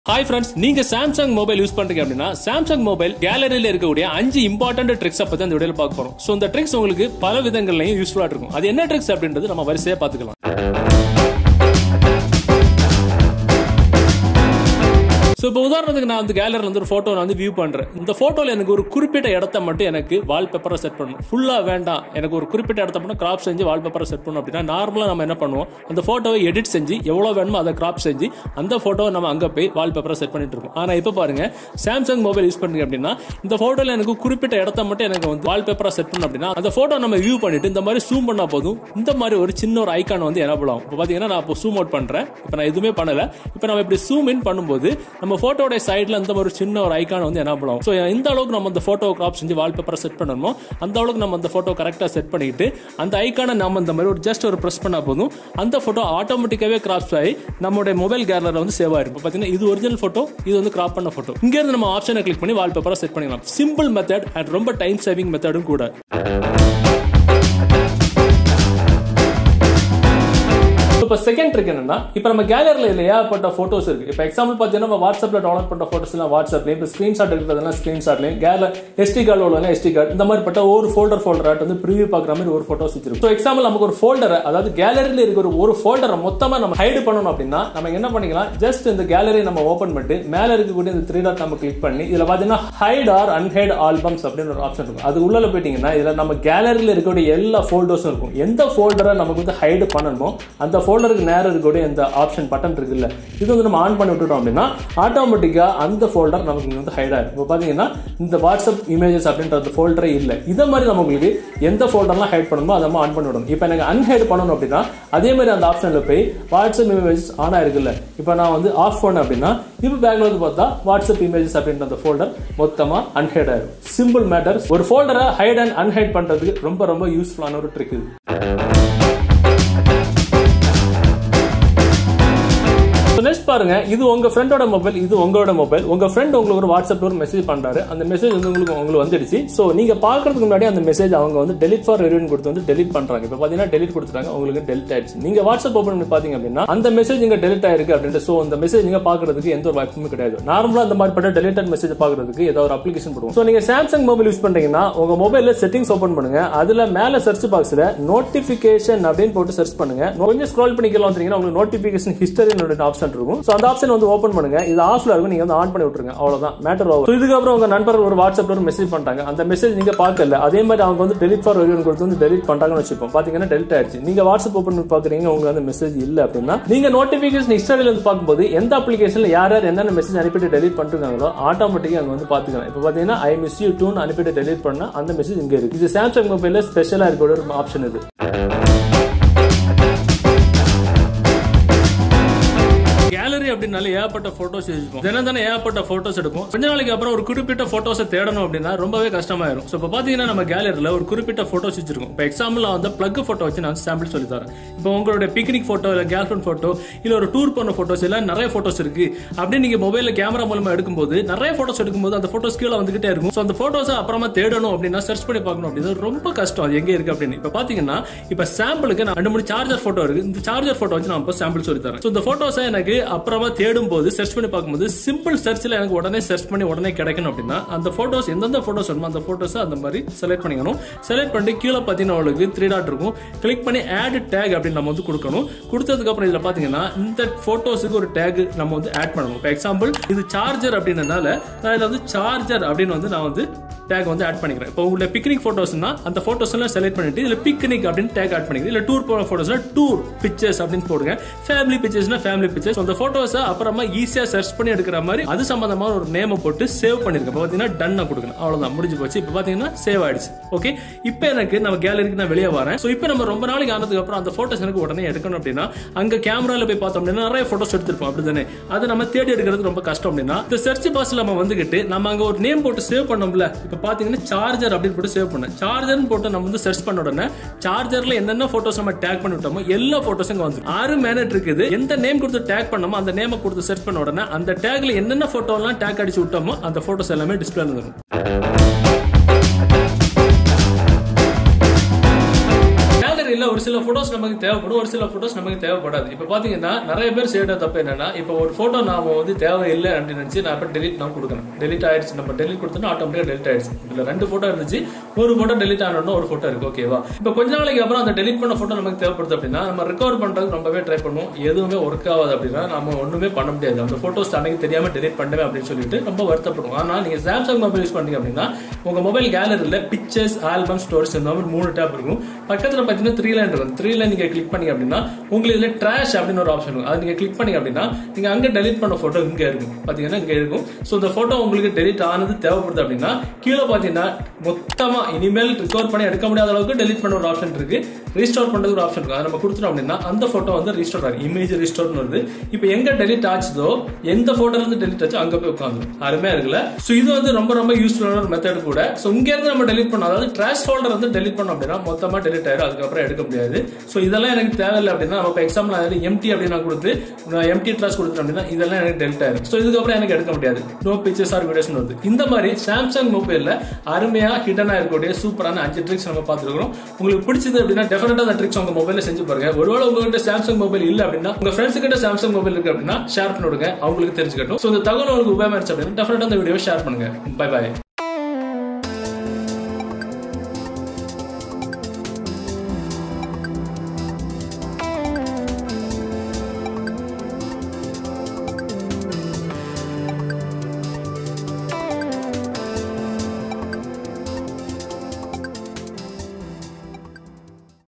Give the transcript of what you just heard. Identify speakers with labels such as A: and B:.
A: hi friends நீங்க Samsung mobile use பண்றீங்க அப்படின்னா சாம்சங் மொபைல் கேலரியில இருக்கக்கூடிய அஞ்சு இம்பார்ட்டன்ட் ட்ரிக்ஸ் பத்தி அந்த வீடியோல பார்க்க போறோம் ஸோ இந்த ட்ரிக்ஸ் உங்களுக்கு பல விதங்கள்லையும் யூஸ்ஃபுல்லா இருக்கும் அது என்ன ட்ரிக்ஸ் அப்படின்றது நம்ம வரிசையா பார்த்துக்கலாம் ஸோ இப்போ உதாரணத்துக்கு நான் வந்து கேலரியில் வந்து ஒரு ஃபோட்டோ நான் வந்து வியூ பண்ணுறேன் இந்த ஃபோட்டோவில் எனக்கு ஒரு குறிப்பிட்ட இடத்த மட்டும் எனக்கு வால்பேப்பரை செட் பண்ணணும் ஃபுல்லாக வேண்டாம் எனக்கு ஒரு குறிப்பிட்ட இடத்த மட்டும் கிராப் செஞ்சு வால்பேப்பரை செட் பண்ணணும் அப்படின்னா நார்மலாக நம்ம என்ன பண்ணுவோம் அந்த ஃபோட்டோவை எடிட் செஞ்சு எவ்வளோ வேணுமோ அதை கிராப் செஞ்சு அந்த ஃபோட்டோவை நம்ம அங்கே போய் வால்பேப்பரை செட் பண்ணிட்டு இருக்கோம் ஆனால் இப்போ பாருங்க சாம்சங் மொபைல் யூஸ் பண்ணுறீங்க அப்படின்னா இந்த ஃபோட்டோவில் எனக்கு குறிப்பிட்ட இடத்த மட்டும் எனக்கு வந்து வால்பேப்பரை செட் பண்ணணும் அப்படின்னா அந்த ஃபோட்டோ நம்ம வியூ பண்ணிட்டு இந்த மாதிரி ஜூம் பண்ணா போதும் இந்த மாதிரி ஒரு சின்ன ஒரு ஐக்கான் வந்து எனபிள் ஆகும் இப்போ பார்த்தீங்கன்னா நான் இப்போ ஜூம் அவுட் பண்ணுறேன் இப்போ நான் எதுவுமே பண்ணல இப்போ நம்ம இப்படி ஜூம் இன் பண்ணும்போது நம்ம ஃபோட்டோட சைடில் இந்த மாதிரி ஒரு சின்ன ஒரு ஐக்கான் வந்து எனபிள் ஆகும் ஸோ எந்த அளவுக்கு நம்ம அந்த ஃபோட்டோ கிராப் செஞ்சு வால்பேப்பரை செட் பண்ணணுமோ அந்த அளவுக்கு நம்ம அந்த ஃபோட்டோ கரெக்டாக செட் பண்ணிட்டு அந்த ஐக்கானை நம்ம இந்த மாதிரி ஒரு ஜஸ்ட் ஒரு ப்ரெஸ் பண்ணா போதும் அந்த ஃபோட்டோ ஆட்டோமேட்டிக்காவே கிராப்ஸ் ஆகி நம்மளுடைய மொபைல் கேலரில் வந்து சேவ் ஆயிருக்கும் பார்த்தீங்கன்னா இது ஒரிஜினல் ஃபோட்டோ இது வந்து கிராப் பண்ண ஃபோட்டோ இங்கேருந்து நம்ம ஆப்ஷனை கிளிக் பண்ணி வால்பேப்பரை செட் பண்ணிக்கலாம் சிம்பிள் மெத்தட் அண்ட் ரொம்ப டைம் சேவிங் மெத்தடும் கூட இப்போ செகண்ட் ட்ரிக் என்னன்னா இப்போ நம்ம கேலரியில் ஏகப்பட்ட ஃபோட்டோஸ் இருக்கு இப்போ எக்ஸாம்பிள் பார்த்தீங்கன்னா நம்ம வாட்ஸ்அப்பில் டவுன்லோட் பண்ண ஃபோட்டோஸ் எல்லாம் வாட்ஸ்அப்லையும் இப்போ ஸ்க்ரீன்ஷாட் இருக்கிறதுலாம் ஸ்க்ரீன்ஷாட்லையும் கேலர் எஸ்டி கார்டு உள்ள எஸ்டி கார்டு இந்த மாதிரி பட்ட ஒரு ஃபோல்டர் ஃபோல்டர் ஆட் வந்து ப்ரிவியூ பார்க்குற மாதிரி ஒரு ஃபோட்டோஸ் வச்சிருக்கும் ஸோ எக்ஸாம்பிள் நமக்கு ஒரு ஃபோல்டரை அதாவது கேலரியில் இருக்கிற ஒரு ஃபோல்டரை மொத்தமாக நம்ம ஹைடு பண்ணணும் அப்படின்னா நம்ம என்ன பண்ணிக்கலாம் ஜஸ்ட் இந்த கேலரி நம்ம ஓப்பன் பண்ணிட்டு மேலே இருக்கக்கூடிய இந்த த்ரீ டாட் நம்ம கிளிக் பண்ணி இதில் பார்த்தீங்கன்னா ஹைட் ஆர் அன்ஹைட் ஆல்பம்ஸ் அப்படின்னு ஒரு ஆப்ஷன் இருக்கும் அது உள்ள போயிட்டீங்கன்னா இதில் நம்ம கேலரியில் இருக்கக்கூடிய எல்லா ஃபோல்டர்ஸும் இருக்கும் எந்த ஃபோல்டரை நமக்கு வந்து ஹைடு பண்ணணுமோ அந்த ஃபோல்டருக்கு நேரம் இருக்கக்கூடிய இந்த ஆப்ஷன் பட்டன் இருக்குல்ல இது வந்து நம்ம ஆன் பண்ணி விட்டுட்டோம் அப்படின்னா ஆட்டோமேட்டிக்கா அந்த ஃபோல்டர் நமக்கு இங்க வந்து ஹைட் ஆகும் இப்போ பாத்தீங்கன்னா இந்த வாட்ஸ்அப் இமேஜஸ் அப்படின்ற அந்த ஃபோல்டரே இல்லை இதை மாதிரி நம்ம உங்களுக்கு எந்த ஃபோல்டர்லாம் ஹைட் பண்ணணுமோ அதை நம்ம ஆன் பண்ணி விடணும் இப்போ எனக்கு அன்ஹைட் பண்ணணும் அப்படின்னா அதே மாதிரி அந்த ஆப்ஷன்ல போய் வாட்ஸ்அப் இமேஜஸ் ஆன் ஆயிருக்குல்ல இப்போ நான் வந்து ஆஃப் பண்ணேன் அப்படின்னா இப்போ பேக்ல வந்து பார்த்தா வாட்ஸ்அப் இமேஜஸ் அப்படின்ற அந்த ஃபோல்டர் மொத்தமா அன்ஹைட் ஆயிரும் சிம்பிள் மேட்டர் ஒரு ஃபோல்டரை ஹைட் அண்ட் அன்ஹைட் பண்றதுக்கு ரொம்ப ரொம்ப யூஸ்ஃபுல்லான ஒரு ட்ரிக் இது நெக்ஸ்ட் பாருங்க இது உங்க ஃப்ரெண்டோட மொபைல் இது உங்களோட மொபைல் உங்க ஃப்ரெண்ட் உங்களுக்கு ஒரு வாட்ஸ்அப்ல ஒரு மெசேஜ் பண்றாரு அந்த மெசேஜ் வந்து உங்களுக்கு உங்களுக்கு வந்துடுச்சு சோ நீங்க பாக்குறதுக்கு முன்னாடி அந்த மெசேஜ் அவங்க வந்து டெலிட் ஃபார் ரிவ்யூ கொடுத்து வந்து டெலிட் பண்றாங்க இப்போ பாத்தீங்கன்னா டெலிட் கொடுத்துட்டாங்க உங்களுக்கு டெலிட் ஆயிடுச்சு நீங்க வாட்ஸ்அப் ஓபன் பண்ணி பாத்தீங்க அப்படின்னா அந்த மெசேஜ் இங்க டெலிட் ஆயிருக்கு அப்படின்ட்டு சோ அந்த மெசேஜ் நீங்க பாக்குறதுக்கு எந்த ஒரு வாய்ப்புமே கிடையாது நார்மலா அந்த மாதிரி பட்ட டெலிட்டட் மெசேஜ் பாக்குறதுக்கு ஏதாவது ஒரு அப்ளிகேஷன் போடுவோம் சோ நீங்க சாம்சங் மொபைல் யூஸ் பண்றீங்கன்னா உங்க மொபைல்ல செட்டிங்ஸ் ஓபன் பண்ணுங்க அதுல மேல சர்ச் பாக்ஸ்ல நோட்டிபிகேஷன் அப்படின்னு போட்டு சர்ச் பண்ணுங்க கொஞ்சம் ஸ்க்ரோல் பண்ணிக்கலாம் வந்தீங்கன்னா உங்களுக்கு நோட்டிபிகேஷன் ஹிஸ்டரி ஆப்ஷன் இருக்கும் சோ அந்த ஆப்ஷன் வந்து ஓபன் பண்ணுங்க இது ஆஃப்ல இருக்கும் நீங்க வந்து ஆன் பண்ணி விட்டுருங்க அவ்வளவுதான் மேட்டர் ஓவர் ஸோ இதுக்கப்புறம் உங்க நண்பர் ஒரு வாட்ஸ்அப்ல ஒரு மெசேஜ் பண்ணிட்டாங்க அந்த மெசேஜ் நீங்க பார்க்கல அதே மாதிரி அவங்க வந்து டெலிட் ஃபார் ரிவ்யூ கொடுத்து வந்து டெலிட் பண்றாங்கன்னு வச்சுப்போம் பாத்தீங்கன்னா டெலிட் ஆயிடுச்சு நீங்க வாட்ஸ்அப் ஓப்பன் பண்ணி பாக்குறீங்க உங்களுக்கு அந்த மெசேஜ் இல்ல அப்படின்னா நீங்க நோட்டிபிகேஷன் ஹிஸ்டரியில இருந்து பார்க்கும்போது எந்த அப்ளிகேஷன்ல யார் யார் என்னென்ன மெசேஜ் அனுப்பிட்டு டெலிட் பண்ணிருக்காங்களோ ஆட்டோமேட்டிக்கா அங்க வந்து பாத்துக்கலாம் இப்போ பாத்தீங்கன்னா ஐ மிஸ் யூ டூன் அனுப்பிட்டு டெலிட் பண்ணா அந்த மெசேஜ் இங்க இருக்கு இது சாம்சங் மொபைல்ல ஸ்பெஷலா இருக்க ஒரு ஆப்ஷன் இது கேலரி அப்படின்னாலே ஏகப்பட்ட போட்டோஸ் இருக்கும் தினம் தானே ஏகப்பட்ட போட்டோஸ் எடுக்கும் கொஞ்ச நாளைக்கு அப்புறம் ஒரு குறிப்பிட்ட போட்டோஸை தேடணும் அப்படின்னா ரொம்பவே கஷ்டமாயிரும் ஸோ இப்போ பார்த்தீங்கன்னா நம்ம கேலரியில் ஒரு குறிப்பிட்ட போட்டோஸ் வச்சிருக்கோம் இப்போ எக்ஸாம்பிள் நான் வந்து பிளக் போட்டோ வச்சு நான் சாம்பிள் சொல்லி தரேன் இப்போ உங்களுடைய பிக்னிக் போட்டோ இல்லை கேர்ள் ஃப்ரெண்ட் போட்டோ இல்லை ஒரு டூர் போன போட்டோஸ் எல்லாம் நிறைய போட்டோஸ் இருக்கு அப்படின்னு நீங்க மொபைலில் கேமரா மூலமா எடுக்கும்போது நிறைய போட்டோஸ் எடுக்கும்போது அந்த போட்டோஸ் கீழே வந்துகிட்டே இருக்கும் ஸோ அந்த போட்டோஸை அப்புறமா தேடணும் அப்படின்னா சர்ச் பண்ணி பார்க்கணும் அப்படின்னா ரொம்ப கஷ்டம் அது எங்கே இருக்கு அப்படின்னு இப்போ பார்த்தீங்கன்னா இப்போ சாம்பிளுக்கு நான் ரெண்டு மூணு சார்ஜர் போட்டோ இருக்கு இந்த சார்ஜர் போட்டோ வச்சு நான் இப்போ சாம்பிள் சொல்லி தரேன் ஸோ இந்த போட்டோஸை எனக்கு அப்புறமா தேடும் போது சர்ச் பண்ணி பார்க்கும்போது சிம்பிள் சர்ச்சில் எனக்கு உடனே சர்ச் பண்ணி உடனே கிடைக்கணும் அப்படின்னா அந்த போட்டோஸ் எந்தெந்த போட்டோஸ் வேணுமோ அந்த போட்டோஸ் அந்த மாதிரி செலக்ட் பண்ணிக்கணும் செலக்ட் பண்ணி கீழே பார்த்தீங்கன்னா உங்களுக்கு த்ரீ டாட் இருக்கும் கிளிக் பண்ணி ஆட் டேக் அப்படின்னு நம்ம வந்து கொடுக்கணும் கொடுத்ததுக்கு அப்புறம் இதில் பார்த்தீங்கன்னா இந்த போட்டோஸுக்கு ஒரு டேக் நம்ம வந்து ஆட் பண்ணணும் இப்போ எக்ஸாம்பிள் இது சார்ஜர் அப்படின்றனால நான் இதில் வந்து சார்ஜர் அப்படின்னு வந்து நான் வந்து டேக் வந்து ஆட் பண்ணிக்கிறேன் இப்போ உங்களுடைய பிக்னிக் போட்டோஸ்னா அந்த போட்டோஸ் எல்லாம் செலக்ட் பண்ணிட்டு இதுல பிக்னிக் அப்படின்னு டேக் ஆட் பண்ணிக்கிறேன் இல்ல டூர் போன போட்டோஸ்ல டூர் பிக்சர்ஸ் அப்படின்னு போடுங்க ஃபேமிலி பிக்சர்ஸ்னா ஃபேமிலி பிக்சர்ஸ் அந்த போட்டோஸை அப்புறமா ஈஸியா சர்ச் பண்ணி எடுக்கிற மாதிரி அது சம்பந்தமான ஒரு நேமை போட்டு சேவ் பண்ணிருக்கேன் இப்போ பார்த்தீங்கன்னா டன்னை கொடுக்கணும் அவ்வளவுதான் முடிஞ்சு போச்சு இப்போ பார்த்தீங்கன்னா சேவ் ஆயிடுச்சு ஓகே இப்போ எனக்கு நம்ம கேலரிக்கு நான் வெளியே வரேன் ஸோ இப்போ நம்ம ரொம்ப நாளைக்கு ஆனதுக்கு அப்புறம் அந்த போட்டோஸ் எனக்கு உடனே எடுக்கணும் அப்படின்னா அங்க கேமரால போய் பார்த்தோம் அப்படின்னா நிறைய போட்டோஸ் எடுத்திருப்போம் அப்படிதானே அதை நம்ம தேடி எடுக்கிறது ரொம்ப கஷ்டம் அப்படின்னா இந்த சர்ச் பாக்ஸ்ல நம்ம வந்துகிட்டு நம்ம அங்க ஒரு நேம் போட்டு சேவ் பண்ணோம்ல இப்போ பாத்தீங்கன்னா சார்ஜர் அப்படின்னு போட்டு சேவ் பண்ணேன் சார்ஜர்னு போட்டு நம்ம வந்து சர்ச் பண்ண உடனே சார்ஜர்ல என்னென்ன போட்டோஸ் நம்ம டேக் பண்ணி விட்டோமோ எல்லா போட்டோஸும் இங்க வந்துடும் ஆறு மேனட் இருக்குது எந்த நேம் கொடுத்து டேக் பண்ணோமோ அந்த நேமை கொடுத்து சர்ச் பண்ண உடனே அந்த டேக்ல என்னென்ன போட்டோ எல்லாம் டேக் அடிச்சு விட்டோமோ அந்த போட்டோஸ் எல்லாமே டிஸ்பிளே வந்துடும் கேலரியில் ஒரு சில போட்டோஸ் நமக்கு தேவைப்படும் ஒரு சில போட்டோஸ் நமக்கு தேவைப்படாது இப்ப பாத்தீங்கன்னா நிறைய பேர் செய்யற தப்பு என்னன்னா இப்ப ஒரு போட்டோ நாம வந்து தேவை இல்லை அப்படின்னு நினைச்சு நான் இப்ப டெலிட் நான் கொடுக்கணும் டெலிட் ஆயிடுச்சு நம்ம டெலிட் கொடுத்தோம்னா ஆட்டோமேட்டிக்கா டெலிட் ஆயிடுச்சு இதுல ரெண்டு போட்டோ இருந்துச்சு ஒரு போட்டோ டெலிட் ஆனோம்னா ஒரு போட்டோ இருக்கு ஓகேவா இப்ப கொஞ்ச நாளைக்கு அப்புறம் அந்த டெலிட் பண்ண போட்டோ நமக்கு தேவைப்படுது அப்படின்னா நம்ம ரெக்கவர் பண்றதுக்கு ரொம்பவே ட்ரை பண்ணுவோம் எதுவுமே ஒர்க் ஆகாது அப்படின்னா நம்ம ஒண்ணுமே பண்ண முடியாது அந்த போட்டோஸ் அன்னைக்கு தெரியாம டெலிட் பண்ணுவேன் அப்படின்னு சொல்லிட்டு ரொம்ப வருத்தப்படுவோம் ஆனா நீங்க சாம்சங் மொபைல் யூஸ் பண்ணீங்க அப்படின்னா உங்க மொபைல் கேலரியில பிக்சர்ஸ் ஆல்பம் ஸ்டோரிஸ் இந்த மாதிரி மூணு டேப் இருக்கும் பக்கத்துல பாத்தீங்கன்னா த்ரீ லைன் இருக்கும் த்ரீ லைன் நீங்க கிளிக் பண்ணீங்க அப்படின்னா உங்களுக்கு இதுல ட்ராஷ் அப்படின்னு ஒரு ஆப்ஷன் இருக்கும் அது நீங்க கிளிக் பண்ணீங்க அப்படின்னா நீங்க அங்க டெலிட் பண்ண போட்டோ இங்க இருக்கும் பாத்தீங்கன்னா இங்க இருக்கும் சோ இந்த போட்டோ உங்களுக்கு டெலிட் ஆனது தேவைப்படுது அப்படின்னா கீழே பாத்தீங்கன்னா மொத்தமா இனிமேல் ரிகவர் பண்ணி எடுக்க முடியாத அளவுக்கு டெலிட் பண்ண ஒரு ஆப்ஷன் இருக்கு ரீஸ்டோர் பண்றது ஒரு ஆப்ஷன் இருக்கு அதை நம்ம கொடுத்துட்டோம் அப்படின்னா அந்த போட்டோ வந்து ரீஸ்டோர் ஆகும் இமேஜ் ரீஸ்டோர்னு வருது இப்போ எங்க டெலிட் ஆச்சுதோ எந்த போட்டோல இருந்து டெலிட் ஆச்சோ அங்க போய் உட்காந்துரும் அருமையா இருக்குல்ல சோ இது வந்து ரொம்ப ரொம்ப யூஸ்ஃபுல்லான ஒரு மெத்தட் கூட சோ இங்க இருந்து நம்ம டெலிட் பண்ணோம் அதாவது ட்ராஷ் ஃபோல்டர் வந்து டெலிட் பண்ணோம் அப்படின்னா மொத்தமா டெலிட் ஆயிரும் அதுக்கப்புறம் எடுக்க முடியாது சோ இதெல்லாம் எனக்கு தேவையில்லை அப்படின்னா நம்ம இப்போ எக்ஸாம்பிள் அதாவது எம்டி அப்படின்னு நான் கொடுத்து எம்டி ட்ராஷ் கொடுத்துட்டோம் அப்படின்னா இதெல்லாம் எனக்கு டெலிட் ஆயிரும் சோ இதுக்கப்புறம் எனக்கு எடுக்க முடியாது நோ பிக்சர்ஸ் ஆர் வீடியோஸ் வருது இந்த மாதிரி சாம்சங் மொபைல்ல அருமையா ஹிடனா இருக்கக்கூடிய சூப்பரான அஞ்சு ட்ரிக்ஸ் நம்ம பார்த்துருக்கோம் உங்களுக்கு பிடிச்சது அப்படின்னா டெஃபினட்டா அந்த ட்ரிக்ஸ் உங்க மொபைல்ல செஞ்சு பாருங்க ஒருவேளை உங்ககிட்ட சாம்சங் மொபைல் இல்ல அப்படின்னா உங்க ஃப்ரெண்ட்ஸ் கிட்ட சாம்சங் மொபைல் இருக்கு அப்படின்னா ஷேர் பண்ணி விடுங்க அவங்களுக்கு தெரிஞ்சுக்கட்டும் ஸோ இந்த தகவல் உங்களுக்கு உபயோகம் அப்படின்னா டெஃபினட்டா இந்த வீடியோ ஷேர் பண்ணுங்க பை பை